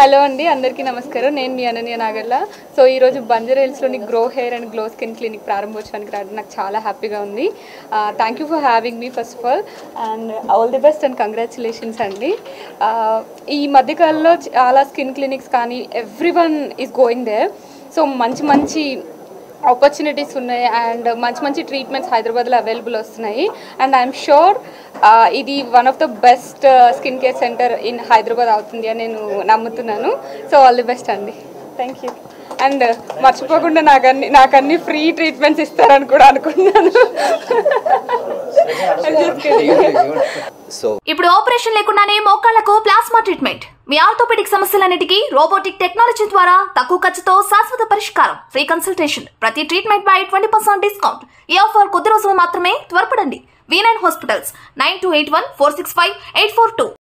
Hello అండి అందరికీ నమస్కారం నేను మీ అనన్య నాగర్ల సో ఈరోజు బంజర్ హిల్స్లోని grow hair and glow skin clinic ప్రారంభోత్సవానికి రావడం నాకు చాలా హ్యాపీగా ఉంది thank you for having me first of all and all the best and congratulations అండి Uh, ఈ మధ్యకాలంలో చాలా స్కిన్ క్లినిక్స్ కానీ everyone is going there so మంచి మంచి ఆపర్చునిటీస్ ఉన్నాయి అండ్ మంచి మంచి ట్రీట్మెంట్స్ హైదరాబాద్లో అవైలబుల్ వస్తున్నాయి అండ్ ఐఎమ్ షూర్ ఇది one of the best skin care center in Hyderabad అవుతుంది అని నేను నమ్ముతున్నాను సో ఆల్ ది బెస్ట్ అండి థ్యాంక్ యూ అండ్ మర్చిపోకుండా నాకు అన్ని నాకు అన్ని ఫ్రీ ట్రీట్మెంట్స్ ఇస్తారని కూడా అనుకున్నాను I'm just kidding. సో ఇప్పుడు ఆపరేషన్ లేకుండానే మోకాళ్లకు ప్లాస్మా ట్రీట్మెంట్ మీ ఆర్థోపెడిక్ సమస్యలన్నిటికీ రోబోటిక్ టెక్నాలజీ ద్వారా తక్కువ ఖర్చుతో శాశ్వత పరిష్కారం ఫ్రీ కన్సల్టేషన్ ప్రతి ట్రీట్మెంట్ పై ట్వంటీ పర్సెంట్ డిస్కౌంట్ ఈ ఆఫర్ కొద్ది రోజులు మాత్రమే త్వరపడండి V nine hospitals nine two eight one four six five eight four two